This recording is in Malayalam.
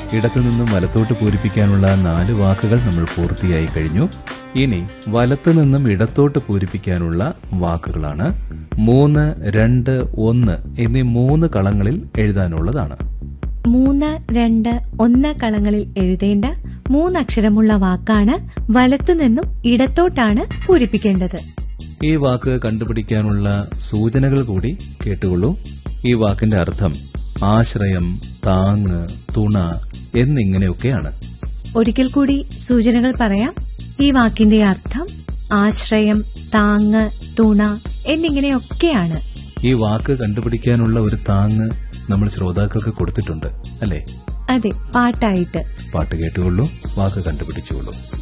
ഇടത്തു നിന്നും വലത്തോട്ട് പൂരിപ്പിക്കാനുള്ള നാല് വാക്കുകൾ നമ്മൾ പൂർത്തിയായി കഴിഞ്ഞു ഇനി വലത്തു നിന്നും ഇടത്തോട്ട് പൂരിപ്പിക്കാനുള്ള വാക്കുകളാണ് മൂന്ന് രണ്ട് ഒന്ന് എന്നീ മൂന്ന് കളങ്ങളിൽ എഴുതാനുള്ളതാണ് മൂന്ന് രണ്ട് ഒന്ന് കളങ്ങളിൽ എഴുതേണ്ട മൂന്നക്ഷരമുള്ള വാക്കാണ് വലത്തുനിന്നും ഇടത്തോട്ടാണ് പൂരിപ്പിക്കേണ്ടത് ഈ വാക്ക് കണ്ടുപിടിക്കാനുള്ള സൂചനകൾ കൂടി കേട്ടുകൊള്ളൂ ഈ വാക്കിന്റെ അർത്ഥം ആശ്രയം താങ്ങ് തുണ എന്നിങ്ങനെയൊക്കെയാണ് ഒരിക്കൽ കൂടി സൂചനകൾ പറയാം ഈ വാക്കിന്റെ അർത്ഥം ആശ്രയം താങ്ങ് തുണ എന്നിങ്ങനെയൊക്കെയാണ് ഈ വാക്ക് കണ്ടുപിടിക്കാനുള്ള ഒരു താങ്ങ് നമ്മൾ ശ്രോതാക്കൾക്ക് കൊടുത്തിട്ടുണ്ട് അല്ലേ അതെ പാട്ടായിട്ട് പാട്ട് കേട്ടുകൊള്ളൂ വാക്ക് കണ്ടുപിടിച്ചുകൊള്ളൂ